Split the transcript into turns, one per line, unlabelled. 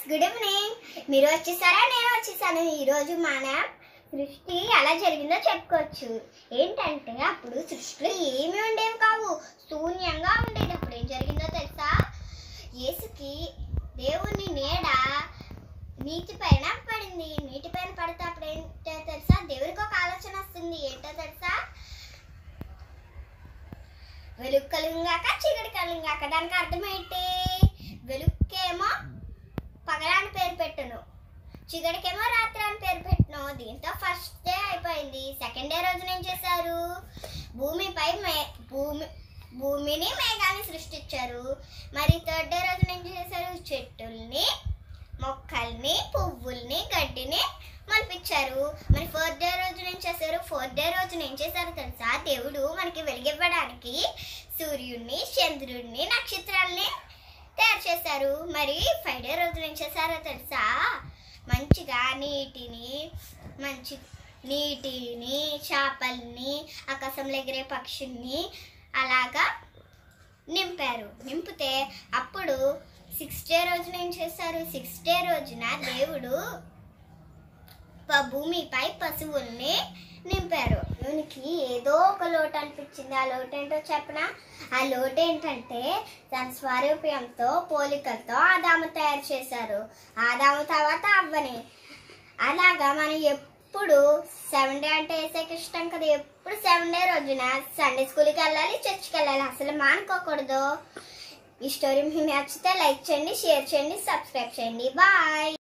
good evening మీరు వచ్చేసారా నేను వచ్చేసాను ఈరోజు మన సృష్టి ఎలా జరిగిందో చెప్పుకోవచ్చు ఏంటంటే అప్పుడు సృష్టిలో ఏమీ ఉండేవి కావు శూన్యంగా ఉండేది అప్పుడు ఏం జరిగిందో తెలుసా యేసుకి దేవుని నీడ నీటి పైన పడింది నీటి పైన పడితే అప్పుడు ఏంటో తెలుసా దేవుడికి ఒక ఆలోచన వస్తుంది ఏంటో తెలుసా వెలుగు కలుగాక చీకటి కలుగాక దానికి అర్థం ఏంటి వెలుగుకేమో పగలాని పేరు పెట్టును చీకటికేమో రాత్రి అని పేరు పెట్టును దీంతో ఫస్ట్ డే అయిపోయింది సెకండ్ డే రోజున ఏం చేశారు భూమిపై మే భూమి భూమిని మేఘాన్ని సృష్టించారు మరి థర్డ్ డే రోజున ఏం చేశారు చెట్టుల్ని మొక్కల్ని పువ్వుల్ని గడ్డిని మలిపించారు మరి ఫోర్త్ డే రోజున ఏం చేశారు ఫోర్త్ డే రోజున ఏం చేశారు తెలుసా దేవుడు మనకి వెలిగివ్వడానికి సూర్యుడిని చంద్రుడిని నక్షత్రాల్ని తయారు చేశారు మరి ఫైవ్ డే రోజున ఏం చేశారో తెలుసా మంచిగా నీటిని మంచి నీటిని చేపల్ని ఆకాశంలో ఎగిరే పక్షుల్ని అలాగా నింపారు నింపితే అప్పుడు సిక్స్ డే రోజున ఏం చేశారు సిక్స్ డే రోజున దేవుడు ప- భూమిపై పశువుల్ని నింపారు దేవునికి ఏదో ఒక లోటు అనిపించింది ఆ లోటు ఏంటో చెప్పనా ఆ లోటు ఏంటంటే తన స్వరూప్యంతో పోలికలతో ఆదాము తయారు చేశారు ఆదాము తర్వాత అవ్వని అలాగా మనం ఎప్పుడు సెవెన్ డే అంటే వేసేకి ఇష్టం కదా ఎప్పుడు సెవెన్ డే రోజున సండే స్కూల్కి వెళ్ళాలి చర్చ్కి వెళ్ళాలి అసలు మానుకోకూడదు ఈ స్టోరీ మీకు నచ్చితే లైక్ చేయండి షేర్ చేయండి సబ్స్క్రైబ్ చేయండి బాయ్